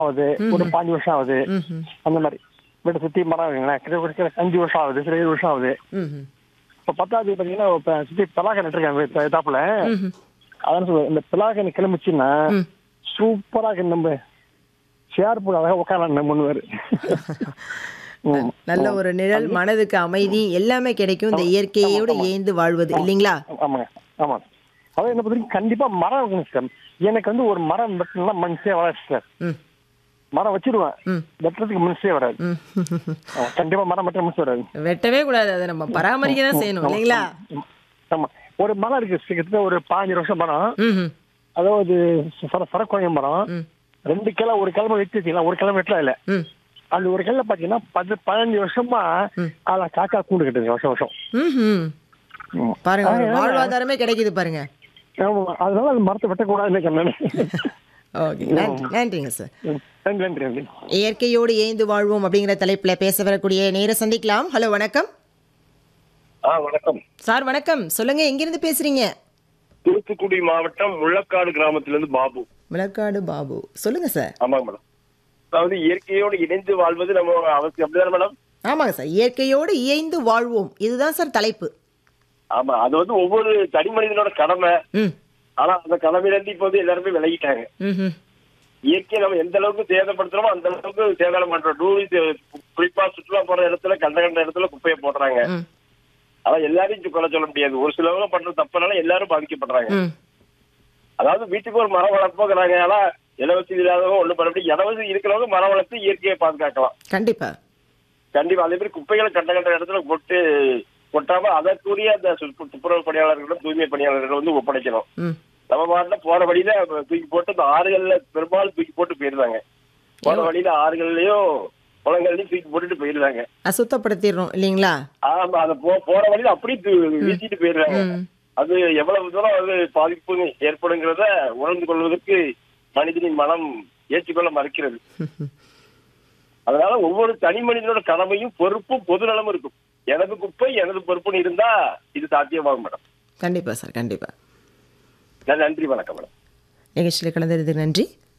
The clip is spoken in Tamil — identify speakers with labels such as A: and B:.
A: ஆகுது ஒரு பாஞ்சு வருஷம் ஆகுது
B: ம்ஹும்.
A: அந்த மாதிரி வீட்டை சுத்தி மரம் இருக்குங்களேன் கிட்ட கிட்ட அஞ்சு வருஷம் ஆகுது சில ஏழு வருஷம் ஆகுது
B: ம்ஹும்.
A: இப்ப பத்தாவது பாத்தீங்கன்னா இப்ப சுத்தி பலாக்க நட்டுருக்காங்க தாப்புல
B: ம்ஹும்.
A: அதான் சொல்லுவேன் இந்த பலாக்க கிளம்பிச்சுன்னா
B: ம்.
A: சூப்பரா இருக்கு நம்ம சேர் போட அழகா உட்காரலாம் நம்ம முன்னுவாரு
B: நல்ல ஒரு நிழல் மனதுக்கு அமைதி எல்லாமே கிடைக்கும் இந்த இயற்கையோடு ஏந்து வாழ்வது இல்லைங்களா
A: ஆமாங்க ஆமா அதான் என்ன பண்றீங்க கண்டிப்பா மரம் இருக்குங்க சார் எனக்கு வந்து ஒரு மரம் வெட்டணும்னா மனுஷே வராது சார்
B: ம்
A: மரம் வச்சிருவேன்
B: ம்.
A: வெட்டுறதுக்கு மனுஷே வராது
B: ம்.
A: ஆமா, கண்டிப்பா மரம் வெட்ட மனுஷன் வராது
B: வெட்டவே கூடாது அதை நம்ம பராமரிக்க தான் செய்யணும் இல்லைங்களா
A: ஆமா ஒரு மரம் இருக்கு கிட்டத்தட்ட ஒரு பாஞ்சு வருஷம் மரம்
B: ம்ஹும்.
A: அதாவது சர சரக்குழம்பு மரம்
B: ம்.
A: ரெண்டு கிளை ஒரு கிழமை வெட்டி வச்சுக்கலாம் ஒரு கிழமை வெட்டலாம் இல்ல
B: ம்.
A: அந்த ஒரு கிழமை பாத்தீங்கன்னா பத்து பதினஞ்சு வருஷமா அதுல காக்கா கூண்டு கட்டுது வருஷம் வருஷம்
B: ம்ஹும்.
A: ஆமா.
B: பாருங்க ஒரு வாழ்வாதாரமே கிடைக்குது பாருங்க
A: ஆமா, அதனால அந்த மரத்தை வெட்டக்கூடாதுன்னு சொன்னேன்
B: ஓகே நன்றி நன்றிங்க சார்
A: நன்றி நன்றி நன்றி
B: இயற்கையோடு ஏந்து வாழ்வோம் அப்படிங்கிற தலைப்புல பேச வரக்கூடிய நேர சந்திக்கலாம் ஹலோ வணக்கம்
C: ஆ வணக்கம்
B: சார் வணக்கம் சொல்லுங்க எங்கிருந்து பேசுறீங்க
C: தூத்துக்குடி மாவட்டம் முள்ளக்காடு கிராமத்திலிருந்து பாபு
B: விளக்காடு பாபு சொல்லுங்க சார்
C: ஆமாங்க மேடம் அதாவது இயற்கையோடு இணைந்து வாழ்வது நம்ம அவசியம் அப்படிதானே மேடம்
B: ஆமாங்க சார் இயற்கையோடு இயைந்து வாழ்வோம் இதுதான் சார் தலைப்பு
C: ஆமா அது வந்து ஒவ்வொரு தனி மனிதனோட கடமை
B: ம்
C: ஆனா அந்த கடமையிலிருந்து இப்ப வந்து எல்லாருமே விலகிட்டாங்க
B: ம்ஹும்.
C: இயற்கையை நம்ம எந்த அளவுக்கு சேதப்படுத்துறோமோ அந்த அளவுக்கு சேதாரம் பண்றோம் டூரிஸ்ட் குறிப்பா சுற்றுலா போற இடத்துல கண்ட கண்ட இடத்துல குப்பையை போடுறாங்க
B: ம்.
C: அதான் எல்லாரையும் கொலை சொல்ல முடியாது ஒரு சிலவங்க பண்ற தப்புனால எல்லாரும் பாதிக்கப்படுறாங்க
B: ம்.
C: அதாவது வீட்டுக்கு ஒரு மரம் வளர்ப்போங்கிறாங்க ஆனா இலவசதி இல்லாதவங்க ஒண்ணும் பண்ண முடியும் இலவசதி இருக்கிறவங்க மரம் வளர்த்து இயற்கையை பாதுகாக்கலாம்
B: கண்டிப்பா
C: கண்டிப்பா அதே மாதிரி குப்பைகளை கண்ட கண்ட இடத்துல போட்டு கொட்டாம அதற்குரிய அந்த சுற்று- துப்புரவு பணியாளர்களிடம் தூய்மை பணியாளர்கள் வந்து ஒப்படைக்கணும்
B: ம்
C: நம்ம பாட்டுல போற வழியில தூக்கி போட்டு இந்த ஆறுகள்ல பெரும்பாலும் தூக்கி போட்டு போயிருந்தாங்க போற வழியில ஆறுகள்லயும் குளங்கள்லயும் தூக்கி போட்டுட்டு போயிருந்தாங்க
B: அசுத்தப்படுத்திடுறோம் இல்லைங்களா
C: ஆமா அத போ போற வழியில அப்படியே தூ- வீசிட்டு போயிருந்தாங்க
B: ம்.
C: அது எவ்வளவு தூரம் அது பாதிப்பு ஏற்படுங்கிறத உணர்ந்து கொள்வதற்கு மனிதனின் மனம் ஏற்றுக்கொள்ள மறுக்கிறது அதனால ஒவ்வொரு தனி மனிதனோட கடமையும் பொறுப்பும் பொதுநலமும் இருக்கும் எனது குப்பை எனது பொறுப்புன்னு இருந்தா இது சாத்தியமாகும் மேடம்
B: கண்டிப்பா சார் கண்டிப்பா
C: நன்றி வணக்கம் மேடம்
B: நிகழ்ச்சியில் கலந்ததுக்கு நன்றி